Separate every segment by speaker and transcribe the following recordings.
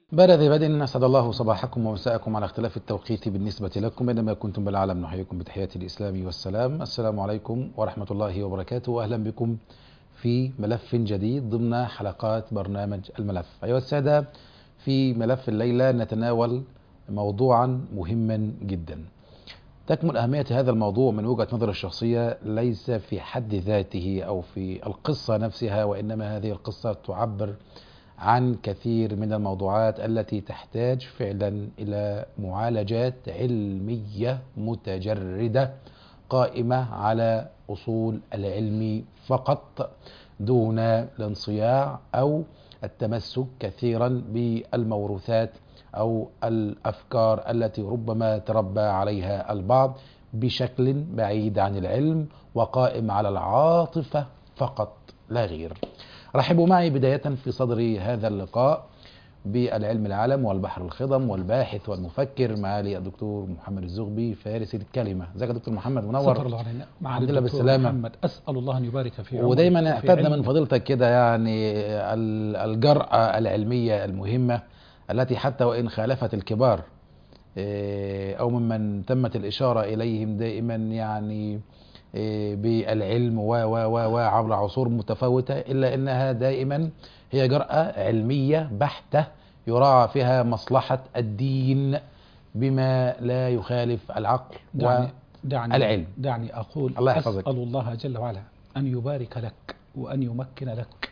Speaker 1: بعد ذي بدء أسعد الله صباحكم ومساءكم على اختلاف التوقيت بالنسبة لكم بينما كنتم بالعالم نحييكم بتحية الإسلام والسلام السلام عليكم ورحمة الله وبركاته وأهلا بكم في ملف جديد ضمن حلقات برنامج الملف أيها السادة في ملف الليلة نتناول موضوعا مهما جدا تكمن أهمية هذا الموضوع من وجهة نظر الشخصية ليس في حد ذاته أو في القصة نفسها وإنما هذه القصة تعبر عن كثير من الموضوعات التي تحتاج فعلا إلى معالجات علمية متجردة قائمة على أصول العلم فقط دون الانصياع أو التمسك كثيرا بالموروثات أو الأفكار التي ربما تربى عليها البعض بشكل بعيد عن العلم وقائم على العاطفة فقط لا غير رحبوا معي بداية في صدر هذا اللقاء بالعلم العالم والبحر الخضم والباحث والمفكر معالي الدكتور محمد الزغبي فارس الكلمة ازيك يا دكتور محمد منور
Speaker 2: ستر الله علينا مع
Speaker 1: الحمد لله
Speaker 2: الدكتور
Speaker 1: بالسلامة.
Speaker 2: محمد أسأل الله أن يبارك في عمرك
Speaker 1: ودايما
Speaker 2: وفي
Speaker 1: اعتدنا من
Speaker 2: علمك.
Speaker 1: فضيلتك كده يعني ال- الجرأة العلمية المهمة التي حتى وإن خالفت الكبار إيه، أو ممن تمت الإشارة إليهم دائما يعني إيه، بالعلم و و و و عبر عصور متفاوتة إلا أنها دائما هي جرأة علمية بحتة يراعى فيها مصلحة الدين بما لا يخالف العقل
Speaker 2: دعني دعني
Speaker 1: العلم.
Speaker 2: دعني أقول
Speaker 1: الله يحفظك.
Speaker 2: أسأل الله جل وعلا أن يبارك لك وأن يمكن لك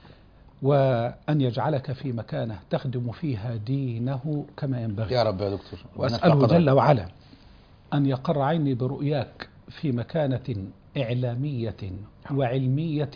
Speaker 2: وأن يجعلك في مكانة تخدم فيها دينه كما ينبغي
Speaker 1: يا رب يا دكتور
Speaker 2: وأسأله
Speaker 1: ونفق
Speaker 2: جل وعلا أن يقر عيني برؤياك في مكانة إعلامية وعلمية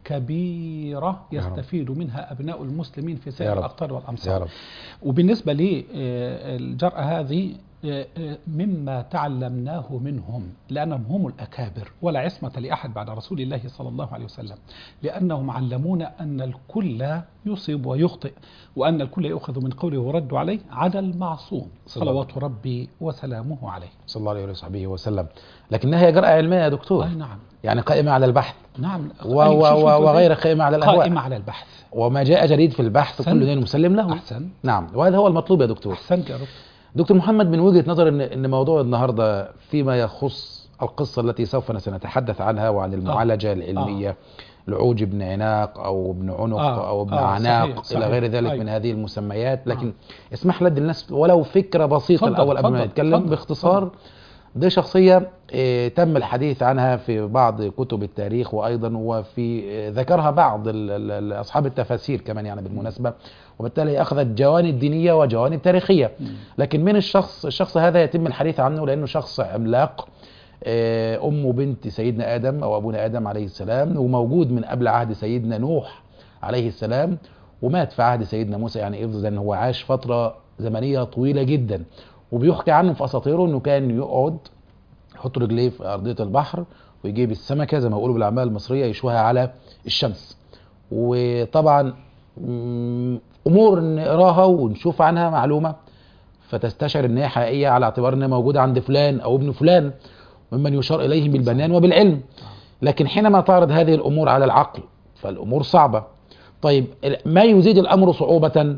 Speaker 2: كبيرة
Speaker 1: يا رب.
Speaker 2: يستفيد منها أبناء المسلمين في
Speaker 1: يا
Speaker 2: سائر
Speaker 1: رب.
Speaker 2: الأقطار والأمصار
Speaker 1: يا رب
Speaker 2: وبالنسبة لي آه، الجرأة هذه آه، آه، مما تعلمناه منهم لأنهم هم الأكابر ولا عصمة لأحد بعد رسول الله صلى الله عليه وسلم لأنهم علمونا أن الكل يصيب ويخطئ وأن الكل يؤخذ من قوله ورد عليه على المعصوم
Speaker 1: صلى الله
Speaker 2: صلوات ربي وسلامه عليه
Speaker 1: صلى الله عليه وصحبه وسلم لكنها هي جرأة علمية يا دكتور
Speaker 2: أي نعم
Speaker 1: يعني قائمة على البحث
Speaker 2: نعم
Speaker 1: و
Speaker 2: أي
Speaker 1: و
Speaker 2: شوف- شوف-
Speaker 1: و
Speaker 2: شوف-
Speaker 1: وغير قائمة على الأهواء
Speaker 2: قائمة على البحث
Speaker 1: وما جاء جديد في البحث
Speaker 2: أحسنت.
Speaker 1: كل دين مسلم له
Speaker 2: أحسن
Speaker 1: نعم وهذا هو المطلوب يا دكتور
Speaker 2: أحسنت يا رب
Speaker 1: دكتور محمد من وجهة نظر ان ان موضوع النهارده فيما يخص القصة التي سوف سنتحدث عنها وعن المعالجة العلمية لعوج ابن عناق او ابن عنق
Speaker 2: آه.
Speaker 1: او ابن
Speaker 2: آه.
Speaker 1: عناق
Speaker 2: صحيح.
Speaker 1: الى
Speaker 2: صحيح.
Speaker 1: غير ذلك
Speaker 2: أيوة.
Speaker 1: من هذه المسميات لكن اسمح لي الناس ولو فكرة بسيطة
Speaker 2: اتفضل،
Speaker 1: الاول قبل ما
Speaker 2: اتفضل،
Speaker 1: نتكلم
Speaker 2: اتفضل،
Speaker 1: باختصار
Speaker 2: اتفضل.
Speaker 1: دي شخصية آه، تم الحديث عنها في بعض كتب التاريخ وأيضا وفي آه، ذكرها بعض ال- ال- ال- أصحاب التفاسير كمان يعني بالمناسبة وبالتالي أخذت جوانب دينية وجوانب تاريخية
Speaker 2: مم.
Speaker 1: لكن من الشخص الشخص هذا يتم الحديث عنه لأنه شخص عملاق آه، أم وبنت سيدنا آدم أو أبونا آدم عليه السلام وموجود من قبل عهد سيدنا نوح عليه السلام ومات في عهد سيدنا موسى يعني إذا إن هو عاش فترة زمنية طويلة جدا وبيحكي عنه في أساطيره إنه كان يقعد يحط رجليه في أرضية البحر ويجيب السمكة زي ما بيقولوا بالأعمال المصرية يشويها على الشمس وطبعا مم، أمور نقراها ونشوف عنها معلومة فتستشعر ان هي حقيقيه على اعتبار انها موجوده عند فلان او ابن فلان ممن يشار اليه بالبنان وبالعلم لكن حينما تعرض هذه الامور على العقل فالامور صعبه طيب ما يزيد الامر صعوبه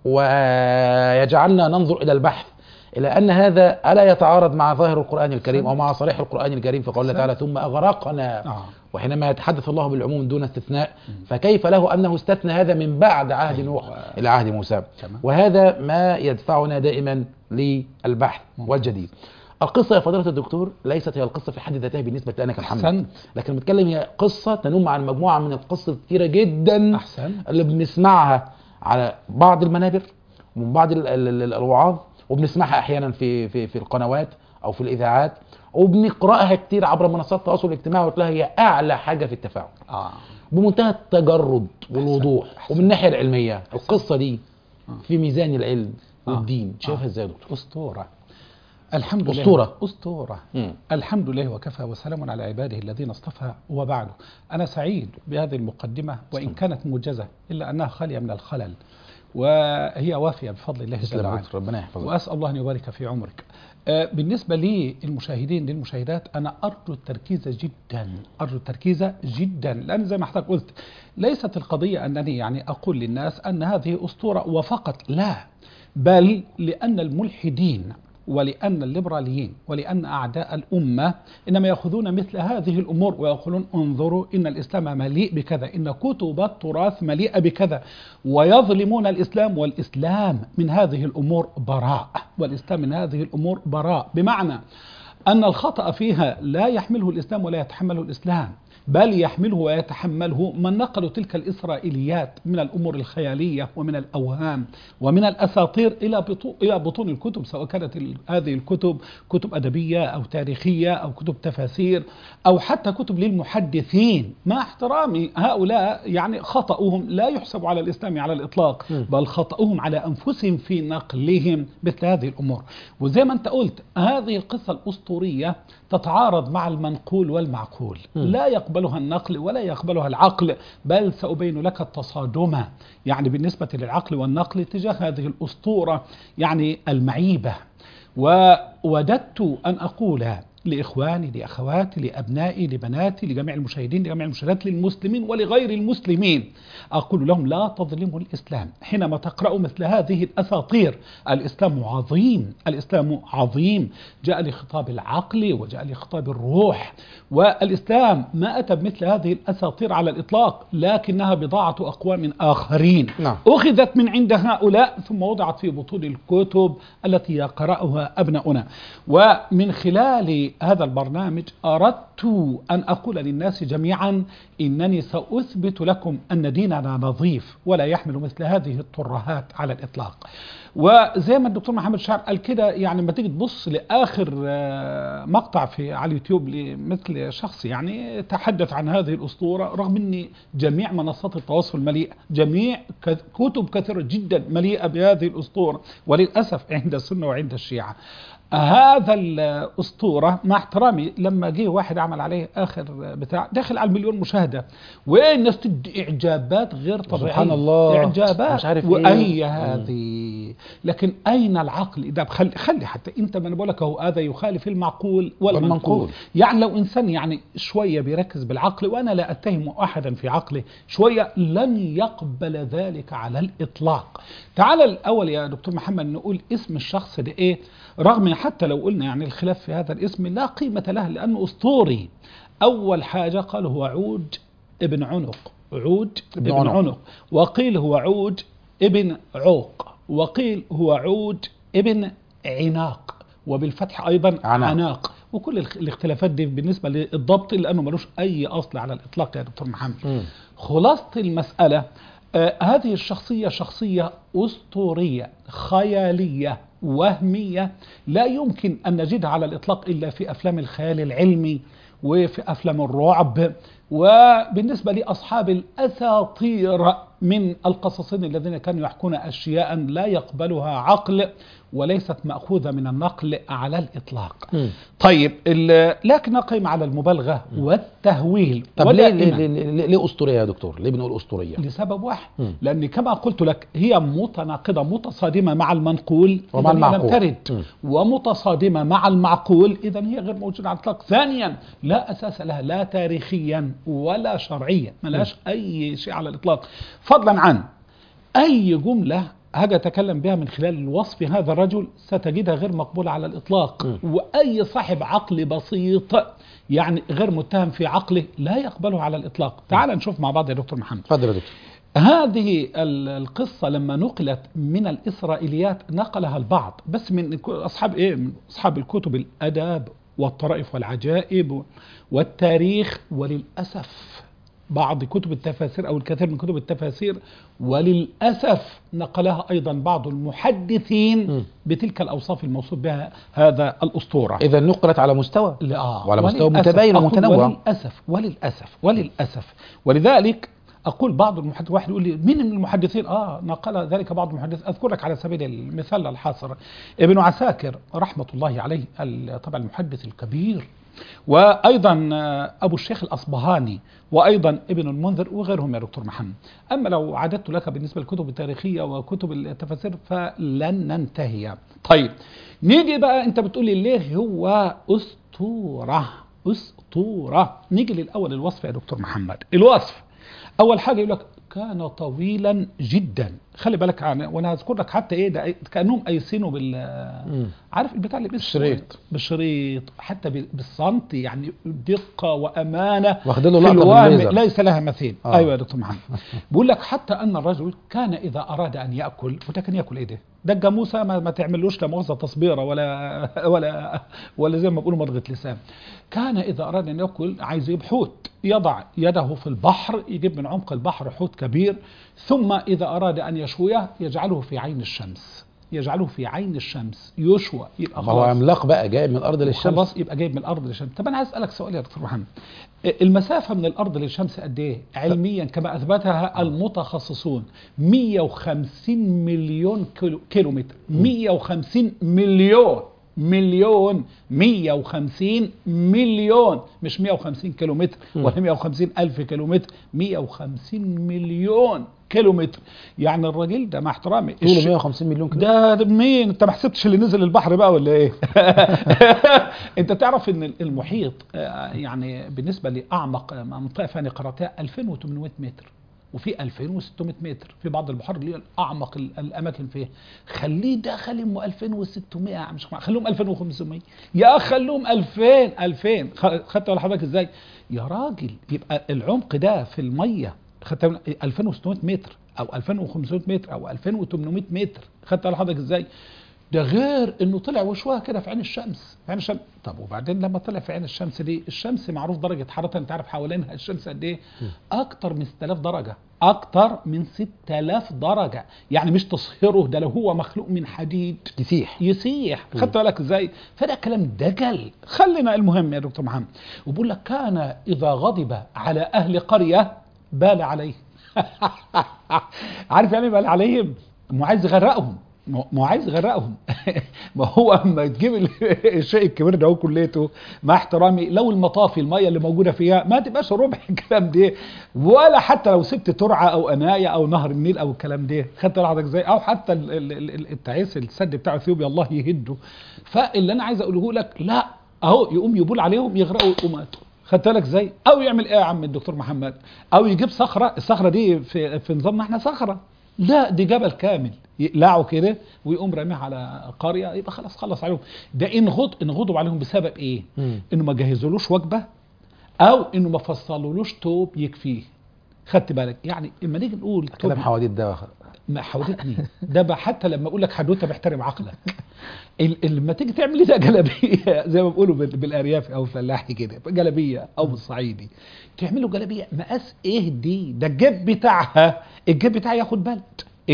Speaker 1: ويجعلنا ننظر الى البحث الى ان هذا الا يتعارض مع ظاهر القران الكريم او مع صريح القران الكريم في قوله تعالى ثم اغرقنا
Speaker 2: آه.
Speaker 1: وحينما يتحدث الله بالعموم دون استثناء فكيف له انه استثنى هذا من بعد عهد
Speaker 2: أيوة.
Speaker 1: نوح الى عهد موسى
Speaker 2: تمام.
Speaker 1: وهذا ما يدفعنا دائما للبحث
Speaker 2: ممتاز.
Speaker 1: والجديد القصة يا فضيلة الدكتور ليست هي القصة في حد ذاتها بالنسبة لنا كمحمد
Speaker 2: أحسنت
Speaker 1: لكن بتكلم هي قصة تنم عن مجموعة من القصص الكثيرة جدا
Speaker 2: أحسن
Speaker 1: اللي بنسمعها على بعض المنابر ومن بعض ال- ال- ال- الوعاظ وبنسمعها احيانا في في في القنوات او في الاذاعات وبنقراها كتير عبر منصات التواصل الاجتماعي وتلاقي هي اعلى حاجه في التفاعل
Speaker 2: آه.
Speaker 1: بمنتهى التجرد والوضوح
Speaker 2: أحسن.
Speaker 1: ومن الناحيه العلميه القصه دي
Speaker 2: آه.
Speaker 1: في ميزان العلم
Speaker 2: آه.
Speaker 1: والدين شايفها
Speaker 2: آه.
Speaker 1: ازاي يا دكتور
Speaker 2: أسطورة الحمد لله
Speaker 1: أسطورة.
Speaker 2: أسطورة
Speaker 1: مم.
Speaker 2: الحمد لله وكفى وسلام على عباده الذين اصطفى وبعده أنا سعيد بهذه المقدمة وإن كانت موجزة إلا أنها خالية من الخلل وهي وافية بفضل الله جل
Speaker 1: تسلم يا
Speaker 2: وعلا
Speaker 1: دكتور ربنا يحفظك
Speaker 2: وأسأل الله أن يبارك في عمرك آه، بالنسبة للمشاهدين للمشاهدات أنا أرجو التركيز جدا أرجو التركيز جدا لأن زي ما حضرتك قلت ليست القضية أنني يعني أقول للناس أن هذه أسطورة وفقط لا بل لأن الملحدين ولأن الليبراليين ولأن أعداء الأمة إنما يأخذون مثل هذه الأمور ويقولون انظروا إن الإسلام مليء بكذا إن كتب التراث مليئة بكذا ويظلمون الإسلام والإسلام من هذه الأمور براء والإسلام من هذه الأمور براء بمعنى أن الخطأ فيها لا يحمله الإسلام ولا يتحمله الإسلام بل يحمله ويتحمله من نقلوا تلك الإسرائيليات من الأمور الخيالية ومن الأوهام ومن الأساطير إلى بطو- إلى بطون الكتب سواء كانت ال- هذه الكتب كتب أدبية أو تاريخية أو كتب تفاسير أو حتى كتب للمحدثين مع احترامي هؤلاء يعني خطأهم لا يحسب على الإسلام على الإطلاق بل خطأهم على أنفسهم في نقلهم مثل هذه الأمور وزي ما أنت قلت هذه القصة الأسطورية تتعارض مع المنقول والمعقول لا يقبلها النقل ولا يقبلها العقل بل سأبين لك التصادم يعني بالنسبة للعقل والنقل تجاه هذه الأسطورة يعني المعيبة ووددت أن أقول لإخواني لأخواتي لأبنائي لبناتي لجميع المشاهدين لجميع المشاهدات للمسلمين ولغير المسلمين أقول لهم لا تظلموا الإسلام حينما تقرأوا مثل هذه الأساطير الإسلام عظيم الإسلام عظيم جاء لخطاب العقل وجاء لخطاب الروح والإسلام ما أتى بمثل هذه الأساطير على الإطلاق لكنها بضاعة أقوام آخرين
Speaker 1: نعم.
Speaker 2: أخذت من عند هؤلاء ثم وضعت في بطون الكتب التي يقرأها أبناؤنا ومن خلال هذا البرنامج أردت أن أقول للناس جميعا إنني سأثبت لكم أن ديننا نظيف ولا يحمل مثل هذه الترهات على الإطلاق وزي ما الدكتور محمد شعر قال كده يعني لما تيجي تبص لاخر آه، مقطع في على اليوتيوب لمثل شخص يعني تحدث عن هذه الاسطوره رغم ان جميع منصات التواصل مليئه جميع ك- كتب كثيره جدا مليئه بهذه الاسطوره وللاسف عند السنه وعند الشيعه هذا الاسطوره مع احترامي لما جه واحد عمل عليه اخر بتاع داخل على المليون مشاهده والناس تدي اعجابات غير طبيعيه
Speaker 1: سبحان الله.
Speaker 2: اعجابات
Speaker 1: مش عارف إيه.
Speaker 2: واي هذه لكن اين العقل اذا خلي خلي حتى انت ما انا بقول لك اهو هذا يخالف المعقول والمنقول
Speaker 1: والمنقول.
Speaker 2: يعني لو انسان يعني شويه بيركز بالعقل وانا لا اتهم احدا في عقله شويه لن يقبل ذلك على الاطلاق تعال الاول يا دكتور محمد نقول اسم الشخص ده ايه رغم حتى لو قلنا يعني الخلاف في هذا الاسم لا قيمه له لانه اسطوري اول حاجه قال هو عود ابن عنق عود
Speaker 1: ابن
Speaker 2: ابن,
Speaker 1: عنق.
Speaker 2: عنق وقيل هو عود ابن عوق وقيل هو عود ابن عناق وبالفتح ايضا
Speaker 1: عناق.
Speaker 2: عناق, عناق. وكل الاخ- الاختلافات دي بالنسبه للضبط لانه ملوش اي اصل على الاطلاق يا دكتور محمد
Speaker 1: مم.
Speaker 2: خلاصه المساله آه هذه الشخصيه شخصيه اسطوريه خياليه وهميه لا يمكن ان نجدها على الاطلاق الا في افلام الخيال العلمي وفي افلام الرعب وبالنسبه لاصحاب الاساطير من القصصين الذين كانوا يحكون اشياء لا يقبلها عقل وليست ماخوذه من النقل على الاطلاق.
Speaker 1: مم.
Speaker 2: طيب ال- لكنها قيمه على المبالغه والتهويل
Speaker 1: طب ليه ليه,
Speaker 2: ودائماً
Speaker 1: ليه, ليه, ليه اسطوريه يا دكتور؟ ليه بنقول اسطوريه؟
Speaker 2: لسبب واحد
Speaker 1: مم.
Speaker 2: لأن كما قلت لك هي متناقضة متصادمة مع المنقول
Speaker 1: ومع
Speaker 2: إذن هي لم
Speaker 1: المعقول.
Speaker 2: ترد
Speaker 1: مم.
Speaker 2: ومتصادمة مع المعقول إذا هي غير موجودة على الإطلاق ثانيا لا أساس لها لا تاريخيا ولا شرعيا ما لهاش أي شيء على الإطلاق فضلا عن أي جملة هاجي أتكلم بها من خلال الوصف هذا الرجل ستجدها غير مقبولة على الإطلاق
Speaker 1: م.
Speaker 2: وأي صاحب عقل بسيط يعني غير متهم في عقله لا يقبله على الإطلاق تعال نشوف مع بعض يا دكتور محمد
Speaker 1: اتفضل يا دكتور
Speaker 2: هذه ال- القصة لما نقلت من الإسرائيليات نقلها البعض بس من ك- أصحاب إيه من أصحاب الكتب الأدب والطرائف والعجائب والتاريخ وللأسف بعض كتب التفاسير أو الكثير من كتب التفاسير وللأسف نقلها أيضا بعض المحدثين
Speaker 1: م.
Speaker 2: بتلك الأوصاف الموصوف بها هذا الأسطورة
Speaker 1: اذا نقلت على مستوى
Speaker 2: لا آه.
Speaker 1: وعلى مستوى
Speaker 2: وللأسف
Speaker 1: متباين
Speaker 2: أقول
Speaker 1: ومتنوع.
Speaker 2: وللأسف وللأسف وللأسف ولذلك أقول بعض المحدث واحد يقول لي مين من المحدثين آه نقل ذلك بعض المحدثين أذكر لك على سبيل المثال الحاصر ابن عساكر رحمة الله عليه ال- طبعا المحدث الكبير وأيضا آه، أبو الشيخ الأصبهاني وأيضا ابن المنذر وغيرهم يا دكتور محمد أما لو عددت لك بالنسبة للكتب التاريخية وكتب التفاسير فلن ننتهي طيب نيجي بقى أنت بتقول لي ليه هو أسطورة أسطورة نيجي للأول الوصف يا دكتور محمد الوصف أول حاجة يقول لك كان طويلا جدا خلي بالك عن وانا هذكر لك حتى ايه ده كانهم قايسينه بال
Speaker 1: مم.
Speaker 2: عارف البتاع اللي بيسمه
Speaker 1: بالشريط.
Speaker 2: إيه؟ بالشريط حتى بال- بالسنتي يعني دقه وامانه
Speaker 1: واخدين له
Speaker 2: في
Speaker 1: لقطه
Speaker 2: الوهم
Speaker 1: بالليزر
Speaker 2: ليس لها مثيل
Speaker 1: آه.
Speaker 2: آه. ايوه يا دكتور محمد بيقول لك حتى ان الرجل كان اذا اراد ان ياكل وده كان ياكل ايه ده؟ ده الجاموسه ما, ما تعملوش لا مؤاخذه تصبيره ولا ولا ولا زي ما بيقولوا مضغه لسان كان اذا اراد ان ياكل عايز يجيب حوت يضع يده في البحر يجيب من عمق البحر حوت كبير ثم اذا اراد ان يشويه يجعله في عين الشمس يجعله في عين الشمس يشوى يبقى
Speaker 1: ما هو
Speaker 2: خلاص
Speaker 1: عملاق بقى جاي من الارض للشمس
Speaker 2: خلاص يبقى جايب من الارض للشمس طب انا عايز اسالك سؤال يا دكتور محمد المسافه من الارض للشمس قد ايه علميا كما اثبتها المتخصصون 150 مليون كيلو كيلومتر 150 مليون مليون 150 مليون مش 150 كيلومتر ولا 150 الف كيلومتر 150 مليون كيلومتر يعني الراجل ده مع احترامي
Speaker 1: طوله
Speaker 2: الش-
Speaker 1: 150 مليون كيلو
Speaker 2: ده ده مين انت ما حسبتش اللي نزل البحر بقى ولا ايه انت تعرف ان المحيط آه، يعني بالنسبه لاعمق منطقه فاني قراتها 2800 متر وفي 2600 متر في بعض البحار اللي هي الاعمق ال- الاماكن فيه خليه داخل ام 2600 يا عم شيخ محمد، خلوهم 2500 يا خلوهم 2000 2000 خ- خدت ولا حضرتك ازاي يا راجل يبقى العمق ده في الميه خدت بالك؟ 2600 متر او 2500 متر او 2800 متر خدت على حضرتك ازاي ده غير انه طلع وشوها كده في عين الشمس في عين الشمس طب وبعدين لما طلع في عين الشمس دي الشمس معروف درجه حرارتها انت عارف حوالينها الشمس قد ايه اكتر من 6000 درجه اكتر من 6000 درجه يعني مش تصهيره ده لو هو مخلوق من حديد
Speaker 1: يسيح
Speaker 2: يسيح خدت بالك ازاي فده كلام دجل خلينا المهم يا دكتور محمد وبقول لك كان اذا غضب على اهل قريه بال عليه عارف يعني إيه بال عليهم ما عايز يغرقهم ما ما هو عايز يغرقهم ما هو اما تجيب ال- الشيء الكبير ده هو كليته مع احترامي لو المطافي الميه اللي موجوده فيها ما تبقاش ربع الكلام ده ولا حتى لو سبت ترعه او انايه او نهر النيل او الكلام ده خدت بالك حضرتك ازاي او حتى ال- ال- ال- التعيس السد بتاع اثيوبيا الله يهده فاللي انا عايز اقوله لك لا اهو يقوم يبول عليهم يغرقوا يقوموا ماتوا خدت بالك ازاي او يعمل ايه يا عم الدكتور محمد او يجيب صخره الصخره دي في في نظامنا احنا صخره لا دي جبل كامل يقلعوا كده ويقوم راميها على قريه يبقى خلاص خلص عليهم ده ان غض ان غضب عليهم بسبب ايه
Speaker 1: مم.
Speaker 2: انه ما جهزولوش وجبه او انه ما فصلولوش توب يكفيه خدت بالك يعني اما نيجي نقول توب
Speaker 1: كلام حواديت ده
Speaker 2: ما حاولتني ده بقى حتى لما اقول لك حدوته بحترم عقلك ال- ال- لما تيجي تعمل لي ده جلابيه زي ما بيقولوا بال- بالارياف او فلاحي كده جلابيه او بالصعيدي تعمله جلابيه مقاس ايه دي ده الجيب بتاعها الجيب بتاعها ياخد بلد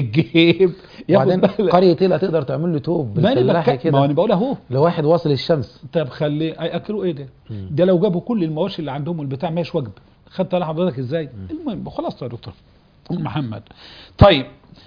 Speaker 2: الجيب ياخد
Speaker 1: وبعدين
Speaker 2: بلد
Speaker 1: قريه ايه لا تقدر تعمل له توب
Speaker 2: ما انا
Speaker 1: بالفلاحي
Speaker 2: بك... ما هو انا
Speaker 1: كده
Speaker 2: بقول اهو
Speaker 1: لواحد واصل الشمس
Speaker 2: طب خليه هياكلوا ايه ده؟ ده لو جابوا كل المواشي اللي عندهم والبتاع ماشي وجبه خدت على حضرتك ازاي؟ المهم خلاص يا دكتور محمد طيب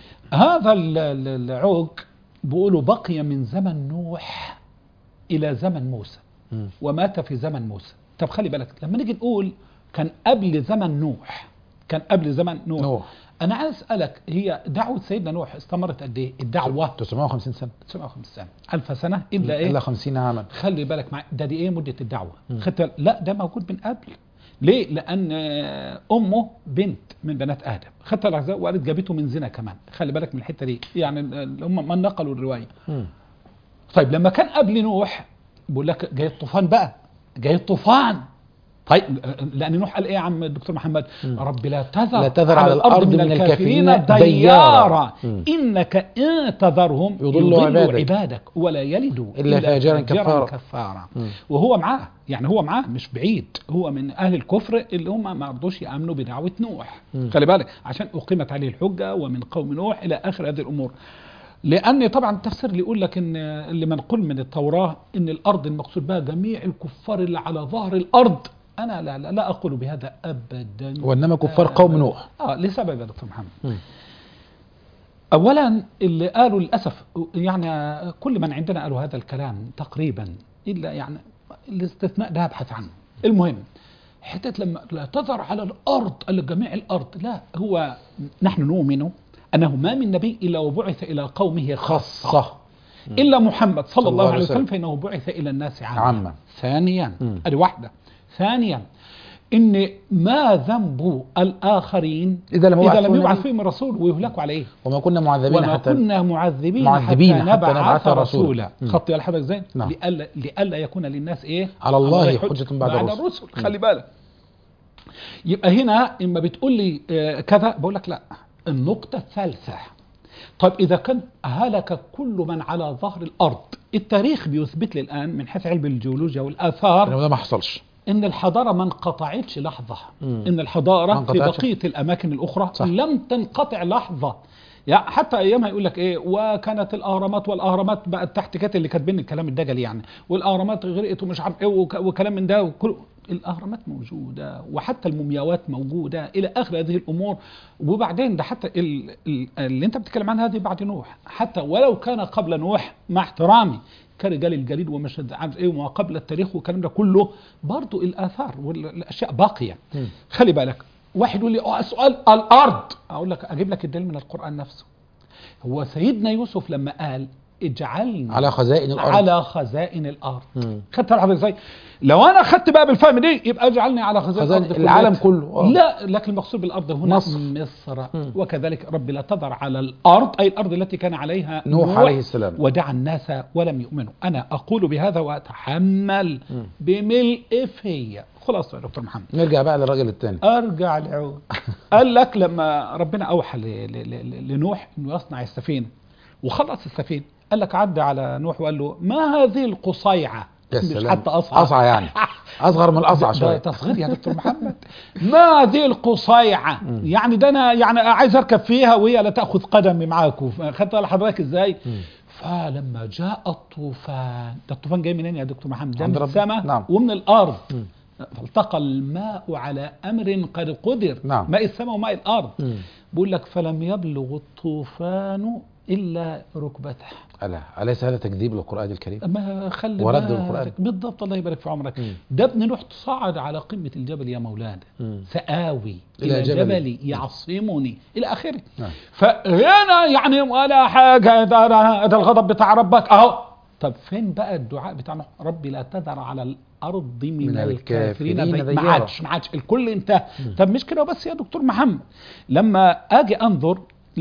Speaker 2: هذا ال- ال- العوج بيقولوا بقي من زمن نوح الى زمن موسى
Speaker 1: مم.
Speaker 2: ومات في زمن موسى طب خلي بالك لما نيجي نقول كان قبل زمن نوح كان قبل زمن نوح,
Speaker 1: نوح.
Speaker 2: انا عايز اسالك هي دعوه سيدنا نوح استمرت قد ايه؟ الدعوه
Speaker 1: 950 سنه
Speaker 2: 950 سنه 1000 سنه الا ايه؟
Speaker 1: الا 50 عاما
Speaker 2: خلي بالك مع ده دي ايه مده الدعوه خدت بالك؟ لا ده موجود من قبل ليه لان آه، امه بنت من بنات ادم خدت بالك ازاي؟ وقالت جابته من زنا كمان خلي بالك من الحته دي يعني ال- هم من نقلوا الروايه
Speaker 1: مم.
Speaker 2: طيب لما كان قبل نوح بيقول لك جاي الطوفان بقى جاي الطوفان طيب لان نوح قال ايه يا عم الدكتور محمد رب لا تذر
Speaker 1: لا تذر على الأرض من الكافرين
Speaker 2: ديارا
Speaker 1: ديارا. مم.
Speaker 2: انك ان تذرهم
Speaker 1: يضلوا
Speaker 2: يضلوا
Speaker 1: عبادك.
Speaker 2: عبادك ولا يلدوا
Speaker 1: إلا فاجرا كفارا.
Speaker 2: كفارا
Speaker 1: مم.
Speaker 2: وهو معاه يعني هو معاه مش بعيد هو من اهل الكفر اللي هم ما رضوش يامنوا بدعوه نوح
Speaker 1: مم.
Speaker 2: خلي بالك عشان اقيمت عليه الحجه ومن قوم نوح الى اخر هذه الامور لان طبعا التفسير اللي يقول لك ان اللي منقول من التوراه ان الارض المقصود بها جميع الكفار اللي على ظهر الارض انا لا لا, لا اقول بهذا ابدا
Speaker 1: وانما كفار قوم نوح
Speaker 2: اه لسبب يا دكتور محمد
Speaker 1: مم.
Speaker 2: اولا اللي قالوا للاسف يعني كل من عندنا قالوا هذا الكلام تقريبا الا يعني الاستثناء ده ابحث عنه المهم حتة لما لا تذر على الارض قال جميع الارض لا هو نحن نؤمن انه ما من نبي الا وبعث الى قومه خاصه
Speaker 1: خاصه
Speaker 2: الا محمد صلى الله عليه وسلم فانه بعث الى الناس عامه
Speaker 1: عامة.
Speaker 2: ثانيا
Speaker 1: مم.
Speaker 2: ادي واحده ثانيا ان ما ذنب الاخرين
Speaker 1: إذا لم
Speaker 2: اذا
Speaker 1: يبعث
Speaker 2: لم
Speaker 1: فيهم
Speaker 2: يبعث
Speaker 1: نبي.
Speaker 2: فيهم رسول ويهلكوا عليه
Speaker 1: وما كنا معذبين
Speaker 2: وما
Speaker 1: حتى
Speaker 2: كنا معذبين,
Speaker 1: معذبين
Speaker 2: حتى,
Speaker 1: حتى
Speaker 2: نبعث,
Speaker 1: نبعث رسولا.
Speaker 2: رسولا
Speaker 1: مم.
Speaker 2: خط على حضرتك ازاي
Speaker 1: نعم.
Speaker 2: لئلا لئلا يكون للناس ايه
Speaker 1: على الله
Speaker 2: حج-
Speaker 1: حجة بعد الرسل.
Speaker 2: الرسل خلي بالك يبقى هنا اما بتقول لي آه، كذا بقول لك لا النقطه الثالثه طيب اذا كان هلك كل من على ظهر الارض التاريخ بيثبت لي الان من حيث علم الجيولوجيا والاثار
Speaker 1: إنما ده ما حصلش
Speaker 2: ان الحضاره ما انقطعتش لحظه
Speaker 1: مم.
Speaker 2: ان
Speaker 1: ما
Speaker 2: الحضاره في
Speaker 1: انقطعتش.
Speaker 2: بقيه الاماكن الاخرى
Speaker 1: صح.
Speaker 2: لم تنقطع لحظه يعني حتى ايامها يقول لك ايه وكانت الاهرامات والاهرامات بقت تحت كات اللي كاتبين الكلام الدجل يعني والاهرامات غرقت ومش عارف ايه وك- وكلام من ده وكل الاهرامات موجوده وحتى المومياوات موجوده الى اخر هذه الامور وبعدين ده حتى ال- ال- اللي انت بتتكلم عنها دي بعد نوح حتى ولو كان قبل نوح مع احترامي كرجال الجليد ومش عارف ايه وما قبل التاريخ والكلام ده كله برضو الاثار والاشياء باقيه
Speaker 1: مم.
Speaker 2: خلي بالك واحد يقول لي اه سؤال الارض اقول لك اجيب لك الدليل من القران نفسه هو سيدنا يوسف لما قال اجعلني
Speaker 1: على خزائن الأرض
Speaker 2: على خزائن الارض
Speaker 1: مم.
Speaker 2: خدت حضرتك ازاي لو انا خدت بقى بالفهم دي يبقى اجعلني على خزائن
Speaker 1: خزائن
Speaker 2: الارض
Speaker 1: العالم
Speaker 2: كلها.
Speaker 1: كله آه.
Speaker 2: لا لكن المقصود بالارض هنا
Speaker 1: مصر.
Speaker 2: مصر
Speaker 1: مم.
Speaker 2: وكذلك رب لا تذر على الارض اي الارض التي كان عليها
Speaker 1: نوح عليه السلام.
Speaker 2: ودعا الناس ولم يؤمنوا انا اقول بهذا واتحمل
Speaker 1: مم.
Speaker 2: بملء فيا خلاص يا دكتور محمد
Speaker 1: نرجع بقى للراجل الثاني
Speaker 2: ارجع العود قال لك لما ربنا اوحى ل- ل- ل- لنوح انه يصنع السفينه وخلص السفينه قال لك عدى على نوح وقال له ما هذه القصيعه
Speaker 1: يا
Speaker 2: مش
Speaker 1: سلام
Speaker 2: حتى اصعى
Speaker 1: أصعى يعني أصغر من الأصعى
Speaker 2: ده
Speaker 1: شوية
Speaker 2: تصغير يا دكتور محمد ما هذه القصيعه يعني ده انا يعني عايز اركب فيها وهي لا تاخذ قدمي معاكم خدت بالك حضرتك ازاي
Speaker 1: مم.
Speaker 2: فلما جاء الطوفان ده الطوفان جاي منين يا دكتور محمد ده
Speaker 1: عند
Speaker 2: من
Speaker 1: ربنا.
Speaker 2: السماء
Speaker 1: نعم.
Speaker 2: ومن الارض
Speaker 1: مم.
Speaker 2: فالتقى الماء على امر قد قدر
Speaker 1: نعم.
Speaker 2: ماء السماء وماء الارض
Speaker 1: مم.
Speaker 2: بيقول لك فلم يبلغ الطوفان الا ركبته
Speaker 1: ألا أليس هذا تكذيب للقرآن الكريم
Speaker 2: ما خلي
Speaker 1: ورد
Speaker 2: بالك.
Speaker 1: القرآن.
Speaker 2: بالضبط الله يبارك في عمرك
Speaker 1: مم.
Speaker 2: ده ابن نوح صعد على قمة الجبل يا مولانا
Speaker 1: مم.
Speaker 2: سآوي
Speaker 1: إلى
Speaker 2: إلى,
Speaker 1: جبل.
Speaker 2: جبل يعصمني إلى آخره
Speaker 1: نعم.
Speaker 2: فهنا يعني ولا حاجة ده, ده, ده الغضب بتاع ربك أهو طب فين بقى الدعاء بتاع نوح ربي لا تذر على الأرض من,
Speaker 1: من
Speaker 2: الكافرين,
Speaker 1: الكافرين
Speaker 2: دي- ما
Speaker 1: ديارا.
Speaker 2: عادش ما عادش الكل انتهى طب مش كده بس يا دكتور محمد لما أجي أنظر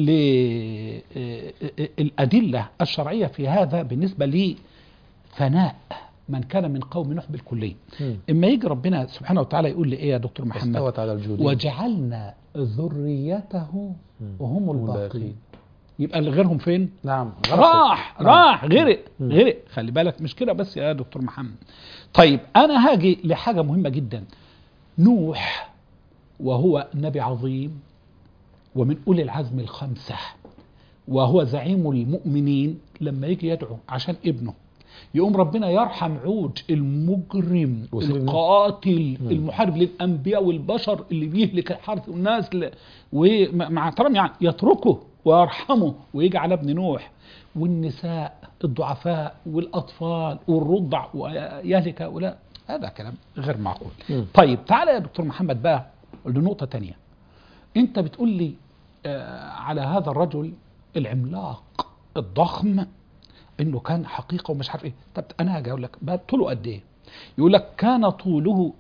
Speaker 2: للأدلة الشرعية في هذا بالنسبة لي فناء من كان من قوم نوح بالكلية
Speaker 1: مم.
Speaker 2: اما يجي ربنا سبحانه وتعالى يقول لي ايه يا دكتور محمد
Speaker 1: استوت على الجود
Speaker 2: وجعلنا ذريته وهم الباقين
Speaker 1: الباقين.
Speaker 2: يبقى اللي غيرهم فين
Speaker 1: نعم
Speaker 2: راح
Speaker 1: نعم.
Speaker 2: راح غرق
Speaker 1: مم.
Speaker 2: غرق خلي بالك مش كده بس يا دكتور محمد طيب انا هاجي لحاجه مهمه جدا نوح وهو نبي عظيم ومن اولي العزم الخمسه وهو زعيم المؤمنين لما يجي يدعو عشان ابنه يقوم ربنا يرحم عود المجرم
Speaker 1: وسيب ابنه.
Speaker 2: القاتل
Speaker 1: مم.
Speaker 2: المحارب للانبياء والبشر اللي بيهلك الحرث والناس ل- ومع احترام يعني يتركه ويرحمه ويجي على ابن نوح والنساء الضعفاء والاطفال والرضع ويهلك هؤلاء هذا كلام غير معقول
Speaker 1: مم.
Speaker 2: طيب تعالى يا دكتور محمد بقى لنقطه تانية انت بتقول لي آه على هذا الرجل العملاق الضخم انه كان حقيقه ومش عارف ايه طب انا هاجي اقول لك بقى طوله قد ايه يقول لك كان طوله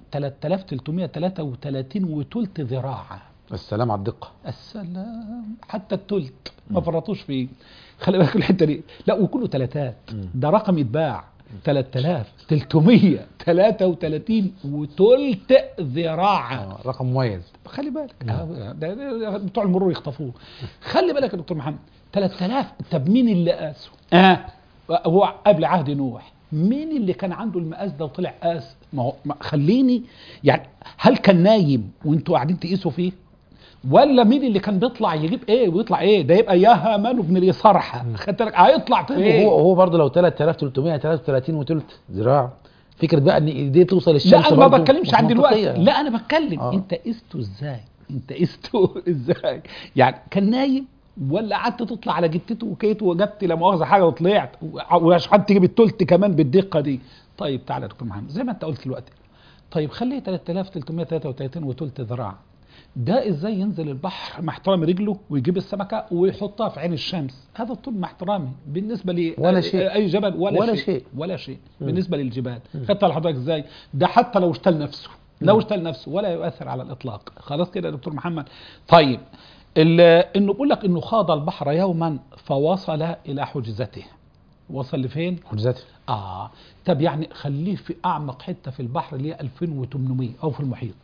Speaker 2: 3333 وتلت ذراع
Speaker 1: السلام على الدقة
Speaker 2: السلام حتى التلت ما فرطوش فيه خلي بالك الحته دي لا وكله تلاتات
Speaker 1: مم.
Speaker 2: ده رقم يتباع 3333 وتلت ذراع
Speaker 1: آه، رقم مميز
Speaker 2: خلي بالك آه، ده- ده- ده بتوع المرور يخطفوه خلي بالك يا دكتور محمد 3000 طب مين اللي قاسه؟ اه هو قبل عهد نوح مين اللي كان عنده المقاس ده وطلع قاس؟ ما هو ما- خليني يعني هل كان نايم وانتوا قاعدين تقيسوا فيه؟ ولا مين اللي كان بيطلع يجيب ايه ويطلع ايه؟ ده يبقى يا هامان ابن اليسارحه خدت بالك هيطلع في ايه؟
Speaker 1: هو هو برضه لو 3333 وثلث ذراع فكرة بقى ان ايديه توصل الشمس
Speaker 2: لا انا ما
Speaker 1: برضه
Speaker 2: بتكلمش
Speaker 1: مش
Speaker 2: عن دلوقتي
Speaker 1: منطقية.
Speaker 2: لا انا بتكلم
Speaker 1: آه.
Speaker 2: آه. انت قسته ازاي انت قسته ازاي يعني كان نايم ولا قعدت تطلع على جتته وكيت وجبت لا مؤاخذه حاجه وطلعت وعشان تجيب التلت كمان بالدقه دي طيب تعالى يا دكتور محمد زي ما انت قلت دلوقتي طيب خليه 3333 وتلت ذراع ده ازاي ينزل البحر مع احترام رجله ويجيب السمكه ويحطها في عين الشمس هذا الطول مع احترامي بالنسبه لي
Speaker 1: ولا شيء.
Speaker 2: اي جبل ولا,
Speaker 1: ولا
Speaker 2: شيء.
Speaker 1: شيء.
Speaker 2: ولا شيء
Speaker 1: مم.
Speaker 2: بالنسبه للجبال خدت على حضرتك ازاي ده حتى لو اشتل نفسه لو اشتغل نفسه ولا يؤثر على الاطلاق خلاص كده يا دكتور محمد طيب ال- انه بيقول لك انه خاض البحر يوما فوصل الى حجزته وصل لفين
Speaker 1: حجزاتي
Speaker 2: اه طب يعني خليه في اعمق حته في البحر اللي هي 2800 او في المحيط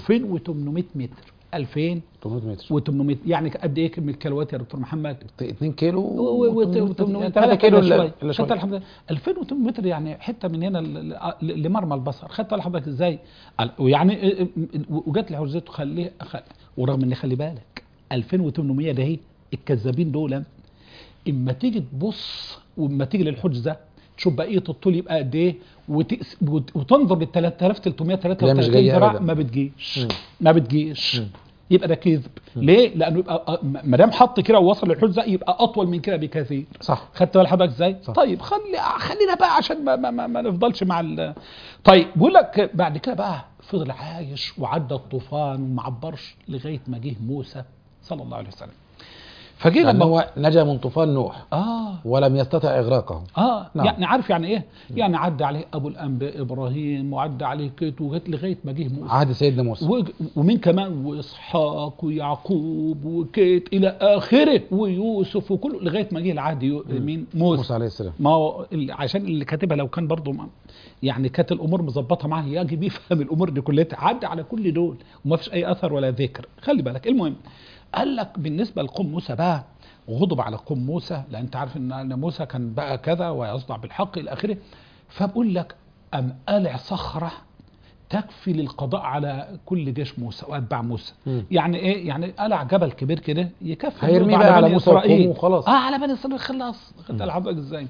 Speaker 2: 2800 متر 2800
Speaker 1: 800 متر
Speaker 2: يعني قد ايه من الكيلوات يا دكتور محمد
Speaker 1: 2 كيلو
Speaker 2: و 800
Speaker 1: 3 كيلو الا إلا
Speaker 2: حتى
Speaker 1: شويه
Speaker 2: الحمد لله 2800 متر يعني حته من هنا ل- ل- لمرمى البصر خدت حضرتك ازاي قال- ويعني وجات لي حجزته خليه خ- ورغم ان خلي بالك 2800 ده هي الكذابين دول اما تيجي تبص واما تيجي للحجزه تشوف بقيه الطول يبقى قد ايه وتقس- وت- وتنظر لل 3333
Speaker 1: جاية
Speaker 2: ذراع
Speaker 1: أبداً.
Speaker 2: ما بتجيش
Speaker 1: مم.
Speaker 2: ما بتجيش
Speaker 1: مم.
Speaker 2: يبقى ده كذب ليه؟ لانه يبقى ما دام حط كده ووصل للحجزه يبقى اطول من كده بكثير
Speaker 1: صح
Speaker 2: خدت بال حضرتك ازاي؟
Speaker 1: صح.
Speaker 2: طيب خلي خلينا بقى عشان ما, ما, ما, ما نفضلش مع ال طيب بيقول لك بعد كده بقى فضل عايش وعدى الطوفان وما عبرش لغايه ما جه موسى صلى الله عليه وسلم. فجه
Speaker 1: يعني
Speaker 2: لما
Speaker 1: هو نجا من طوفان نوح
Speaker 2: اه
Speaker 1: ولم يستطع اغراقه
Speaker 2: اه
Speaker 1: نعم.
Speaker 2: يعني عارف يعني ايه؟ يعني عدى عليه ابو الانبياء ابراهيم وعدى عليه كيت وجت لغايه ما جه موسى
Speaker 1: عهد سيدنا موسى
Speaker 2: وج- ومين كمان واسحاق ويعقوب وكيت الى اخره ويوسف وكله لغايه ما جه العهد يو- مين موسى
Speaker 1: موسى عليه السلام
Speaker 2: ما هو ال- عشان اللي كاتبها لو كان برضه ما- يعني كانت الامور مظبطه معاه يجب يفهم الامور دي كلها عدى على كل دول وما فيش اي اثر ولا ذكر خلي بالك المهم قال لك بالنسبه لقوم موسى بقى غضب على قوم موسى لان انت عارف ان إن موسى كان بقى كذا ويصدع بالحق الى اخره فبقول لك ام قلع صخره تكفي للقضاء على كل جيش موسى واتباع موسى
Speaker 1: مم.
Speaker 2: يعني ايه يعني قلع جبل كبير كده يكفي
Speaker 1: هيرميه
Speaker 2: القضاء
Speaker 1: بقى على
Speaker 2: بني
Speaker 1: موسى
Speaker 2: إسرائيل.
Speaker 1: وقومه وخلاص.
Speaker 2: اه على بني اسرائيل خلاص خدت حضرتك ازاي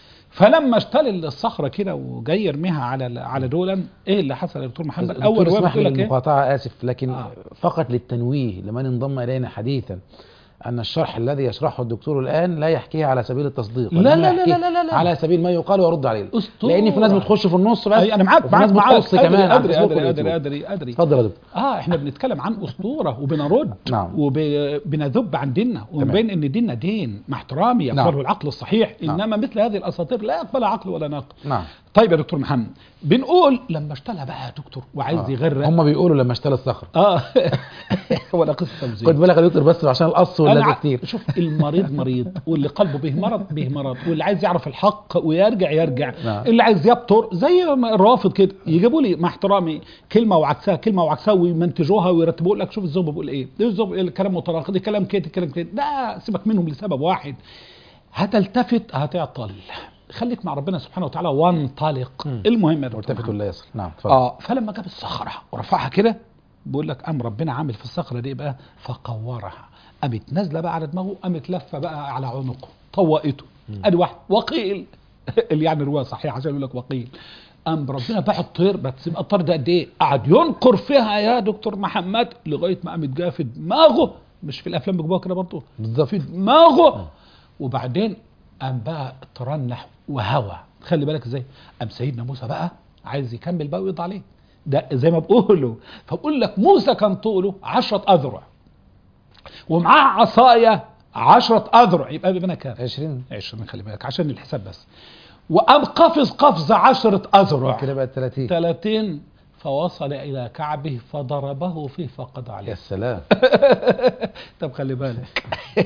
Speaker 2: فلما اشتل الصخره كده وجاي يرميها على على دولا ايه اللي حصل يا دكتور محمد
Speaker 1: دكتور
Speaker 2: اول روايه
Speaker 1: اسمح
Speaker 2: بتقول
Speaker 1: لي
Speaker 2: لك ايه
Speaker 1: المقاطعة آسف لكن
Speaker 2: آه.
Speaker 1: فقط للتنويه لمن انضم إلينا حديثا أن الشرح الذي يشرحه الدكتور الآن لا يحكيه على سبيل التصديق
Speaker 2: لا
Speaker 1: وإنما
Speaker 2: لا لا
Speaker 1: يحكيه
Speaker 2: لا لا لا.
Speaker 1: على سبيل ما يقال ويرد عليه
Speaker 2: أسطورة.
Speaker 1: لأن في ناس بتخش في النص بس
Speaker 2: أي انا معاك
Speaker 1: وفي
Speaker 2: معاك
Speaker 1: ناس
Speaker 2: معاك
Speaker 1: بتقص كمان على
Speaker 2: ادري
Speaker 1: الفيسبوك
Speaker 2: ادري ادري
Speaker 1: واليوتيوب.
Speaker 2: ادري ادري
Speaker 1: اتفضل يا دكتور
Speaker 2: اه احنا بنتكلم عن اسطوره وبنرد
Speaker 1: نعم.
Speaker 2: وبنذب عن ديننا وبين ان ديننا دين مع احترامي
Speaker 1: نعم.
Speaker 2: يقبله العقل الصحيح
Speaker 1: نعم.
Speaker 2: انما مثل هذه الاساطير لا يقبلها عقل ولا نقل
Speaker 1: نعم
Speaker 2: طيب يا دكتور محمد بنقول لما اشتلى بقى يا دكتور وعايز
Speaker 1: آه.
Speaker 2: يغرق
Speaker 1: هم بيقولوا لما اشترى الصخر
Speaker 2: اه هو ده قصه تمثيل
Speaker 1: خد بالك يا دكتور بس عشان القص
Speaker 2: أنا
Speaker 1: ولا
Speaker 2: ع-
Speaker 1: كتير
Speaker 2: شوف المريض مريض واللي قلبه به مرض به مرض واللي عايز يعرف الحق ويرجع يرجع
Speaker 1: نعم.
Speaker 2: اللي عايز يبطر زي ما الروافض كده يجيبوا لي مع احترامي كلمه وعكسها كلمه وعكسها ويمنتجوها ويرتبوا لك شوف الزوب بيقول ايه ده الزوب الكلام متناقض الكلام كده الكلام كده لا سيبك منهم لسبب واحد هتلتفت هتعطل خليك مع ربنا سبحانه وتعالى وانطلق
Speaker 1: مم.
Speaker 2: المهم يا دكتور
Speaker 1: والتفت
Speaker 2: محمد.
Speaker 1: ولا يصل نعم اتفضل
Speaker 2: اه فلما جاب الصخره ورفعها كده بيقول لك قام ربنا عامل في الصخره دي بقى فقورها قامت نازله بقى على دماغه قامت لفه بقى على عنقه طوقته ادي واحد وقيل اللي يعني روايه صحيحه عشان يقول لك وقيل قام ربنا باع الطير بس يبقى الطير ده قد ايه؟ قعد ينقر فيها يا دكتور محمد لغايه ما قامت جايه في دماغه مش في الافلام بيجيبوها كده برضه
Speaker 1: بالظبط
Speaker 2: في دماغه وبعدين قام بقى ترنح وهوى خلي بالك ازاي قام سيدنا موسى بقى عايز يكمل بقى ويقضي عليه ده زي ما بقوله فبقول لك موسى كان طوله عشرة أذرع ومعاه عصاية عشرة أذرع يبقى بيبقى كام
Speaker 1: 20
Speaker 2: عشرين خلي بالك عشان الحساب بس وقام قفز قفزة عشرة أذرع
Speaker 1: كده بقت 30
Speaker 2: ثلاثين فوصل إلى كعبه فضربه فيه فقضى عليه
Speaker 1: يا سلام
Speaker 2: طب خلي بالك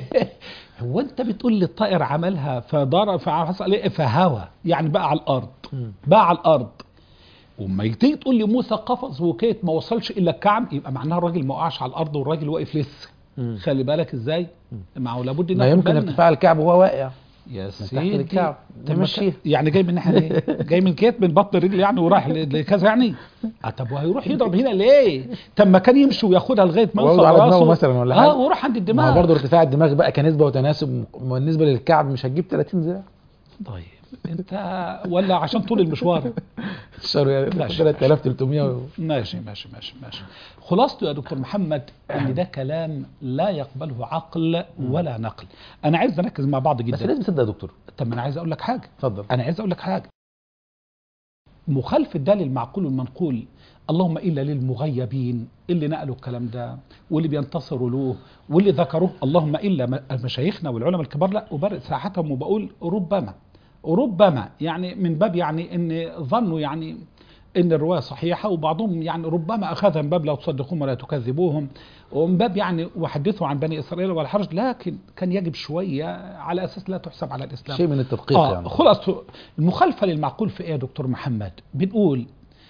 Speaker 2: هو انت بتقول لي الطائر عملها فضرب فحصل ايه فهوى يعني بقى على الارض
Speaker 1: مم.
Speaker 2: بقى على الارض وما تيجي تقول لي موسى قفز وكيت ما وصلش الا الكعب يبقى معناها الراجل ما وقعش على الارض والراجل واقف لسه
Speaker 1: مم.
Speaker 2: خلي بالك ازاي ما هو لابد
Speaker 1: ما
Speaker 2: ناخد
Speaker 1: يمكن
Speaker 2: بالنا.
Speaker 1: ارتفاع الكعب وهو واقع
Speaker 2: يا
Speaker 1: تحت
Speaker 2: سيدي
Speaker 1: الكعب.
Speaker 2: طب ما
Speaker 1: نمشيه.
Speaker 2: كان- يعني جاي من ناحيه ايه؟ جاي من كيت من بطن الرجل يعني وراح ل- لكذا يعني؟ آه طب وهيروح يضرب هنا ليه؟ طب ما كان يمشي وياخدها لغايه ما
Speaker 1: ويقعد
Speaker 2: يوصل
Speaker 1: على دماغه
Speaker 2: راسه.
Speaker 1: مثلا ولا حاجة.
Speaker 2: اه ويروح عند
Speaker 1: ما
Speaker 2: الدماغ
Speaker 1: هو برضه ارتفاع الدماغ بقى كنسبه وتناسب بالنسبه للكعب مش هتجيب 30 ذراع
Speaker 2: طيب انت ولا عشان طول المشوار
Speaker 1: الشهر يعني
Speaker 2: ماشي.
Speaker 1: 3300 و...
Speaker 2: ماشي ماشي ماشي ماشي خلاصته يا دكتور محمد ان ده كلام لا يقبله عقل ولا نقل انا عايز نركز مع بعض
Speaker 1: بس
Speaker 2: جدا
Speaker 1: لازم تصدق يا دكتور
Speaker 2: طب ما انا عايز اقول لك حاجه
Speaker 1: اتفضل
Speaker 2: انا عايز اقول لك حاجه مخالفه ده للمعقول والمنقول اللهم الا للمغيبين اللي نقلوا الكلام ده واللي بينتصروا له واللي ذكروه اللهم الا م- مشايخنا والعلماء الكبار لا ابرئ ساحتهم وبقول ربما ربما يعني من باب يعني ان ظنوا يعني ان الروايه صحيحه وبعضهم يعني ربما اخذها من باب لا تصدقوهم ولا تكذبوهم ومن باب يعني وحدثوا عن بني اسرائيل ولا حرج لكن كان يجب شويه على اساس لا تحسب على الاسلام
Speaker 1: شيء من التدقيق
Speaker 2: آه
Speaker 1: يعني
Speaker 2: خلاص المخالفه للمعقول في ايه يا دكتور محمد بنقول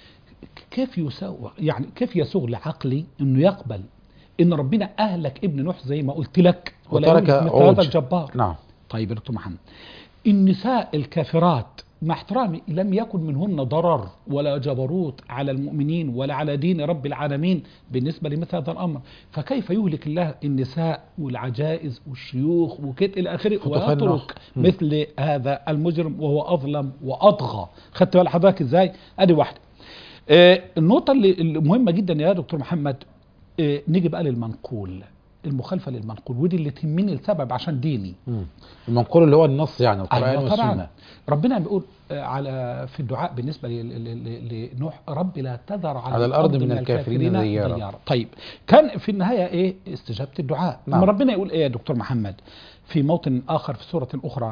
Speaker 2: كيف يسوغ يعني كيف يسوغ لعقلي انه يقبل ان ربنا اهلك ابن نوح زي ما قلت لك ولا
Speaker 1: وترك
Speaker 2: يهلك مثل
Speaker 1: عوج.
Speaker 2: هذا الجبار
Speaker 1: نعم
Speaker 2: طيب يا دكتور محمد النساء الكافرات مع احترامي لم يكن منهن ضرر ولا جبروت على المؤمنين ولا على دين رب العالمين بالنسبة لمثل هذا الأمر فكيف يهلك الله النساء والعجائز والشيوخ وكده إلى آخره
Speaker 1: فتفنخ.
Speaker 2: ويترك
Speaker 1: مم.
Speaker 2: مثل هذا المجرم وهو أظلم وأطغى خدت بال حضرتك إزاي أدي واحدة آه، النقطة اللي المهمة جدا يا دكتور محمد آه، نيجي بقى للمنقول المخالفة للمنقول ودي اللي تهمني لسبب عشان ديني
Speaker 1: مم. المنقول اللي هو النص يعني القرآن
Speaker 2: أيوة طبعا
Speaker 1: والسنة
Speaker 2: ربنا بيقول آه، على في الدعاء بالنسبة ل- ل- ل- لنوح رب لا تذر على,
Speaker 1: على الأرض من الكافرين ديارا.
Speaker 2: طيب كان في النهاية إيه استجابة الدعاء
Speaker 1: نعم.
Speaker 2: نعم. ربنا يقول إيه يا دكتور محمد في موطن آخر في سورة أخرى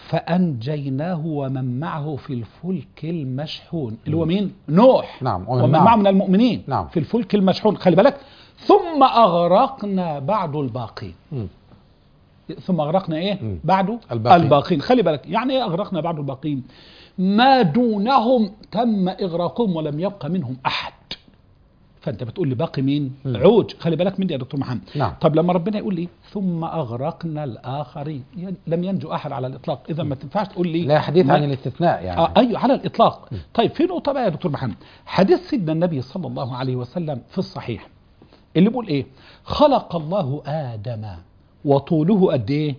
Speaker 2: فأنجيناه ومن معه في الفلك المشحون اللي هو مين؟ نوح
Speaker 1: نعم، ومن
Speaker 2: ومن
Speaker 1: معه.
Speaker 2: معه من المؤمنين
Speaker 1: نعم.
Speaker 2: في الفلك المشحون خلي بالك ثم أغرقنا بعد الباقين
Speaker 1: مم.
Speaker 2: ثم أغرقنا إيه؟
Speaker 1: مم.
Speaker 2: بعده
Speaker 1: الباقين.
Speaker 2: الباقين خلي بالك يعني إيه أغرقنا بعد الباقين ما دونهم تم إغراقهم ولم يبق منهم أحد فأنت بتقول لي باقي مين؟
Speaker 1: مم.
Speaker 2: عوج خلي بالك من دي يا دكتور محمد
Speaker 1: نعم.
Speaker 2: طب لما ربنا يقول لي ثم أغرقنا الآخرين يعني لم ينجو أحد على الإطلاق إذا ما تنفعش تقول لي
Speaker 1: لا حديث
Speaker 2: ما-
Speaker 1: عن الاستثناء يعني
Speaker 2: آه ايوه على الاطلاق طيب في نقطه بقى يا دكتور محمد حديث سيدنا النبي صلى الله عليه وسلم في الصحيح اللي بيقول ايه خلق الله ادم وطوله قد ايه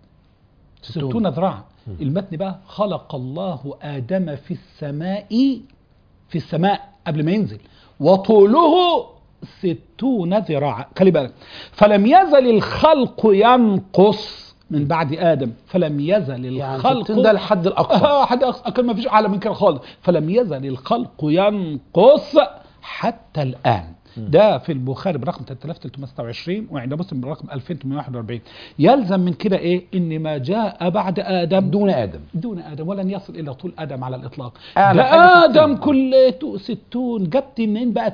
Speaker 1: ستون.
Speaker 2: ستون ذراع المتن بقى خلق الله ادم في السماء في السماء قبل ما ينزل وطوله ستون ذراعا خلي بالك فلم يزل الخلق ينقص من بعد ادم فلم يزل
Speaker 1: يعني
Speaker 2: الخلق
Speaker 1: 60 ده الحد الأقصى
Speaker 2: آه حد أقصى كان ما فيش أعلى من كده خالص فلم يزل الخلق ينقص حتى الآن ده في البخاري برقم 3326 وعند مسلم برقم 2841 يلزم من كده ايه ان ما جاء بعد ادم
Speaker 1: دون آدم
Speaker 2: دون ادم ولن يصل الى طول ادم على الاطلاق
Speaker 1: أعلى
Speaker 2: ده
Speaker 1: حاجة
Speaker 2: ادم
Speaker 1: 60.
Speaker 2: كليته 60 جبت منين بقى